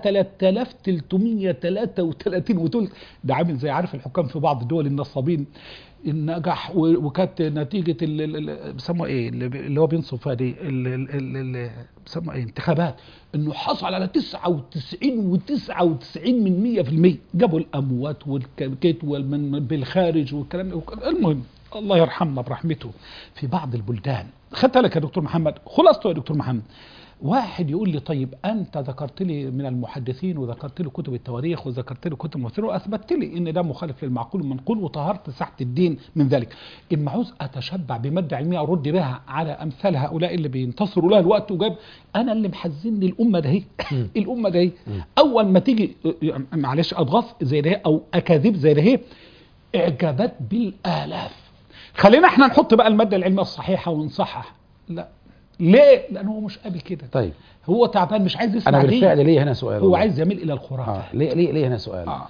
Speaker 2: 3333 وتقول ده عامل زي عارف الحكام في بعض الدول النصابين النجح و- وكانت نتيجه ال- ال- ال- بيسموها ايه اللي بي- اللي هو بينصف هذه ال- ال- ال- ال- بيسموها ايه انتخابات انه حصل على 99 و99 من 100% جابوا الاموات والكيت والمن بالخارج والكلام ده وك- المهم الله يرحمنا برحمته في بعض البلدان خدت لك يا دكتور محمد خلاصته يا دكتور محمد واحد يقول لي طيب انت ذكرت لي من المحدثين وذكرت لي كتب التواريخ وذكرت لي كتب المفسرين واثبتت لي ان ده مخالف للمعقول والمنقول وطهرت ساحه الدين من ذلك اما عاوز اتشبع بماده علميه ارد بها على امثال هؤلاء اللي بينتصروا لها الوقت وجاب انا اللي محزنني الامه ده هي الامه ده هي اول ما تيجي معلش اضغاث زي ده او اكاذيب زي ده هي اعجابات بالالاف خلينا احنا نحط بقى الماده العلميه الصحيحه ونصحح لا ليه لان هو مش قابل كده
Speaker 1: طيب
Speaker 2: هو تعبان مش عايز يسمع
Speaker 1: أنا
Speaker 2: دي
Speaker 1: بالفعل ليه هنا سؤال
Speaker 2: هو
Speaker 1: والله.
Speaker 2: عايز يميل الى الخرافه
Speaker 1: آه. ليه ليه ليه هنا سؤال
Speaker 2: آه.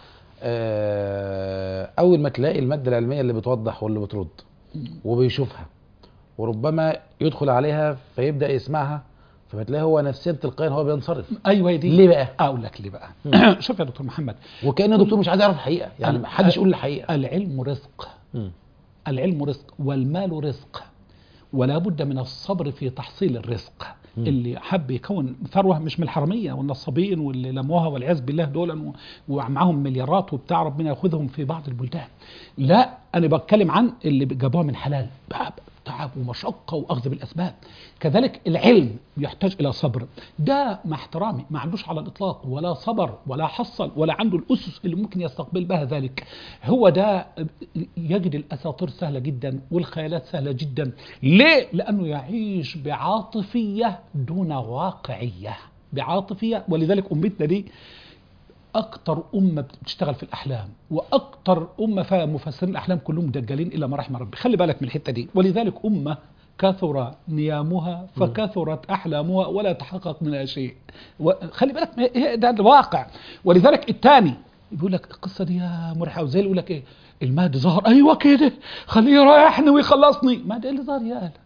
Speaker 1: آه. أول ما تلاقي المادة العلمية اللي بتوضح واللي بترد وبيشوفها وربما يدخل عليها فيبدأ يسمعها فبتلاقي هو نفسيا تلقائيا هو بينصرف
Speaker 2: ايوه هي دي
Speaker 1: ليه بقى؟
Speaker 2: اقول لك ليه بقى شوف يا دكتور محمد
Speaker 1: وكأن الدكتور مش عايز يعرف الحقيقة يعني
Speaker 2: ال-
Speaker 1: محدش يقول الحقيقة
Speaker 2: العلم رزق
Speaker 1: مم.
Speaker 2: العلم رزق والمال رزق ولا بد من الصبر في تحصيل الرزق اللي حب يكون ثروه مش من الحراميه والنصابين واللي لموها والعياذ بالله دول و- ومعاهم مليارات وبتاع ربنا ياخذهم في بعض البلدان لا انا بتكلم عن اللي جابوها من حلال بقى تعب ومشقه واخذ بالاسباب كذلك العلم يحتاج الى صبر ده مع احترامي ما عندوش على الاطلاق ولا صبر ولا حصل ولا عنده الاسس اللي ممكن يستقبل بها ذلك هو ده يجد الاساطير سهله جدا والخيالات سهله جدا ليه لانه يعيش بعاطفيه دون واقعيه بعاطفيه ولذلك امتنا دي اكتر امه بتشتغل في الاحلام واكتر امه فيها مفسرين الاحلام كلهم دجالين الا ما رحم ربي خلي بالك من الحته دي ولذلك امه كثر نيامها فكثرت احلامها ولا تحقق منها شيء و- خلي بالك ما هي- ده الواقع ولذلك الثاني بيقول لك القصه دي يا مرحبا وزي اللي يقول لك ايه المهدي ظهر ايوه كده خليه يريحني ويخلصني ما ده اللي ظهر يا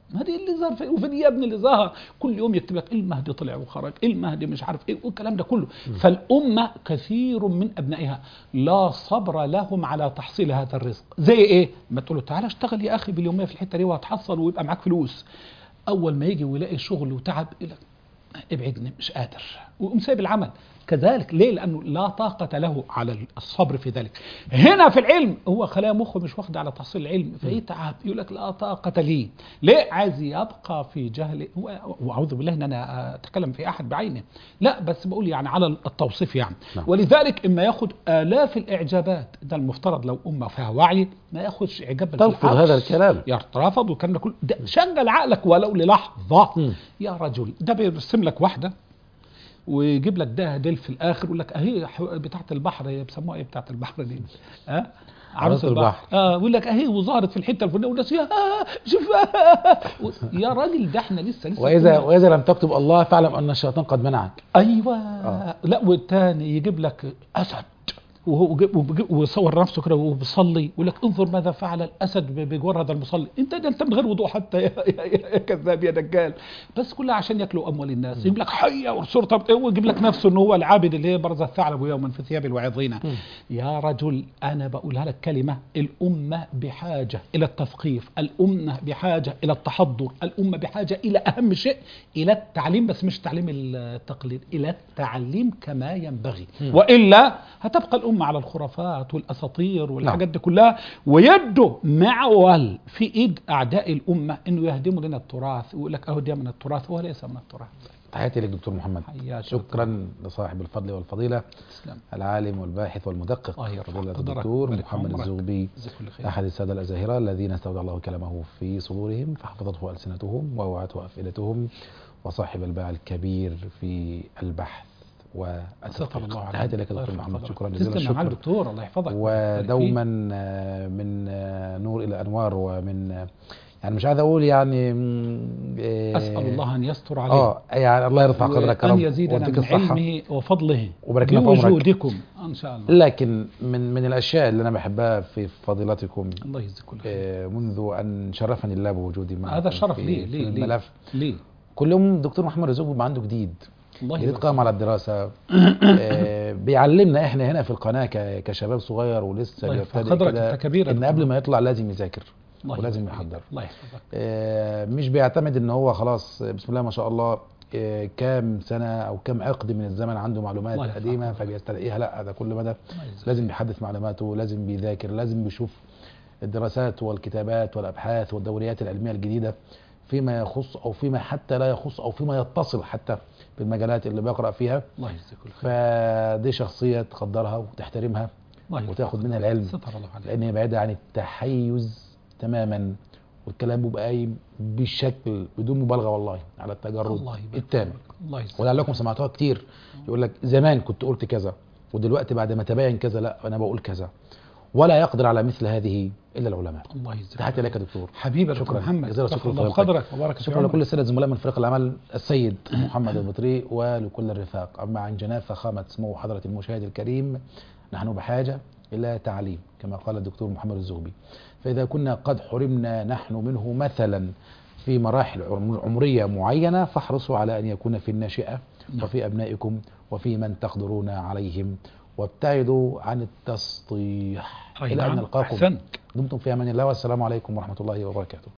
Speaker 2: ما دي اللي ظهر في وفي يا ابني اللي ظهر كل يوم يكتب لك المهدي طلع وخرج المهدي مش عارف ايه والكلام ده كله فالامه كثير من ابنائها لا صبر لهم على تحصيل هذا الرزق زي ايه ما تقول له تعالى اشتغل يا اخي باليوميه في الحته دي وهتحصل ويبقى معاك فلوس اول ما يجي ويلاقي شغل وتعب يقول لك ابعدني مش قادر ويقوم سايب العمل كذلك ليه لانه لا طاقه له على الصبر في ذلك هنا في العلم هو خلايا مخه مش واخده على تحصيل العلم فيتعب يقول لك لا طاقه لي ليه عايز يبقى في جهل هو- واعوذ بالله ان انا اتكلم في احد بعينه لا بس بقول يعني على التوصيف يعني
Speaker 1: نعم.
Speaker 2: ولذلك اما ياخد الاف الاعجابات ده المفترض لو امه فيها وعي ما ياخدش اعجاب بل
Speaker 1: ترفض
Speaker 2: بالعكس.
Speaker 1: هذا الكلام
Speaker 2: يترفض والكلام ده كله ده شغل عقلك ولو للحظه
Speaker 1: مم.
Speaker 2: يا رجل ده بيرسم لك واحده ويجيب لك ده ديل في الاخر يقول لك اهي ح- بتاعه البحر هي بيسموها ايه بتاعه البحر دي ها
Speaker 1: عروس البحر.
Speaker 2: اه يقول لك اهي وظهرت في الحته الفلانيه والناس يا شوف يا راجل ده احنا لسه لسه
Speaker 1: واذا
Speaker 2: كنا-
Speaker 1: واذا لم تكتب الله فاعلم ان الشيطان قد منعك
Speaker 2: ايوه
Speaker 1: آه.
Speaker 2: لا والتاني يجيب لك اسد وهو جيب- وبيجيب- ويصور نفسه كده وهو بيصلي يقول لك انظر ماذا فعل الاسد ب- بجوار هذا المصلي انت ده انت من غير وضوء حتى يا, يا, يا, يا كذاب يا دجال بس كلها عشان ياكلوا اموال الناس يجيب لك حيه وصورته بت- ويجيب لك نفسه ان هو العابد اللي هي برز الثعلب يوما في ثياب الواعظين يا رجل انا بقولها لك كلمه الامه بحاجه الى التثقيف الامه بحاجه الى التحضر الامه بحاجه الى اهم شيء الى التعليم بس مش تعليم التقليد الى التعليم كما ينبغي والا هتبقى الامه على الخرافات والاساطير والحاجات دي كلها ويده معول في ايد اعداء الامه انه يهدموا لنا التراث ويقول لك اهو ده من التراث وهو ليس من التراث
Speaker 1: تحياتي لك دكتور محمد
Speaker 2: حياك
Speaker 1: شكرا لصاحب الفضل والفضيله
Speaker 2: تسلم
Speaker 1: العالم والباحث والمدقق
Speaker 2: الله يرفع
Speaker 1: فضيله
Speaker 2: قدرك
Speaker 1: الدكتور
Speaker 2: ويبارك
Speaker 1: محمد
Speaker 2: عمرك.
Speaker 1: الزغبي
Speaker 2: جزاك كل خير
Speaker 1: أحد السادة الأزاهرة الذين استودع الله كلامه في صدورهم فحفظته ألسنتهم ووعته أفئدتهم وصاحب الباع الكبير في البحث
Speaker 2: ستر الله
Speaker 1: والتدقيق
Speaker 2: عليك
Speaker 1: تحياتي لك يا
Speaker 2: الله
Speaker 1: دكتور
Speaker 2: يرفع
Speaker 1: محمد
Speaker 2: قدرك.
Speaker 1: شكرا جزيلا
Speaker 2: تسلم يا معالي
Speaker 1: الشكر
Speaker 2: دكتور الله يحفظك
Speaker 1: ودوما آه، من آه، نور إلى أنوار ومن آه، يعني مش عايز أقول يعني مم، آه،
Speaker 2: اسال الله ان يستر عليه
Speaker 1: اه يعني الله يرفع قدرك يا
Speaker 2: وأن
Speaker 1: رب
Speaker 2: يزيدنا
Speaker 1: ويديك
Speaker 2: من
Speaker 1: الصحة
Speaker 2: علمه وفضله
Speaker 1: وبارك لنا في عمرك.
Speaker 2: بوجودكم ان شاء الله
Speaker 1: لكن من من الأشياء اللي أنا بحبها في فضيلتكم
Speaker 2: الله يجزيك كل خير
Speaker 1: آه، منذ أن شرفني الله بوجودي معكم
Speaker 2: هذا شرف
Speaker 1: في-
Speaker 2: لي
Speaker 1: في
Speaker 2: لي لي
Speaker 1: الملف
Speaker 2: ليه
Speaker 1: كل يوم دكتور محمد رزوق بيبقى عنده جديد
Speaker 2: الله
Speaker 1: جديد
Speaker 2: يبارك
Speaker 1: قائم على الدراسة آه، بيعلمنا احنا هنا في القناة ك- كشباب صغير ولسه
Speaker 2: الله يرفع
Speaker 1: بيبتدئ
Speaker 2: قدرك
Speaker 1: كده
Speaker 2: انت كبير
Speaker 1: ان قبل ما يطلع لازم يذاكر
Speaker 2: الله
Speaker 1: ولازم
Speaker 2: يبارك
Speaker 1: يحضر.
Speaker 2: فيك. الله يحفظك
Speaker 1: آه، مش بيعتمد ان هو خلاص بسم الله ما شاء الله آه، كام سنة او كام عقد من الزمن عنده معلومات
Speaker 2: الله يرفع
Speaker 1: قديمة
Speaker 2: قدرك.
Speaker 1: فبيستدعيها لا ده كل مدى
Speaker 2: الله يجزيك.
Speaker 1: لازم بيحدث معلوماته لازم بيذاكر لازم بيشوف الدراسات والكتابات والابحاث والدوريات العلميه الجديده فيما يخص او فيما حتى لا يخص او فيما يتصل حتى بالمجالات اللي بيقرا فيها
Speaker 2: الله يجزيك كل خير
Speaker 1: فدي شخصيه تقدرها وتحترمها
Speaker 2: الله يرفع
Speaker 1: وتاخد
Speaker 2: قدرك.
Speaker 1: منها العلم
Speaker 2: ستر الله عليك
Speaker 1: لان هي بعيده عن التحيز تماما والكلام بيبقى قايم بالشكل بدون مبالغه والله على التجرد
Speaker 2: الله يبارك
Speaker 1: التام
Speaker 2: فيك. الله يجزيك
Speaker 1: ولعلكم سمعتوها كتير يقول لك زمان كنت قلت كذا ودلوقتي بعد ما تبين كذا لا انا بقول كذا ولا يقدر على مثل هذه الا العلماء
Speaker 2: الله يجزيك
Speaker 1: تحياتي لك يا دكتور
Speaker 2: حبيبي يا دكتور
Speaker 1: شكراً.
Speaker 2: محمد
Speaker 1: جزيلا
Speaker 2: رفع
Speaker 1: شكراً
Speaker 2: الله
Speaker 1: لفضيلتك.
Speaker 2: قدرك وبارك في
Speaker 1: شكرا
Speaker 2: عمرك.
Speaker 1: لكل الساده الزملاء من فريق العمل السيد محمد البطري ولكل الرفاق اما عن جناب فخامه سمو حضره المشاهد الكريم نحن بحاجه الى تعليم كما قال الدكتور محمد الزغبي فاذا كنا قد حرمنا نحن منه مثلا في مراحل عمر- عمريه معينه فاحرصوا على ان يكون في الناشئه
Speaker 2: نعم.
Speaker 1: وفي ابنائكم وفي من تقدرون عليهم وابتعدوا عن التسطيح
Speaker 2: أي
Speaker 1: الى ان
Speaker 2: نعم.
Speaker 1: نلقاكم
Speaker 2: أحسنت
Speaker 1: دمتم في امان الله والسلام عليكم ورحمه الله وبركاته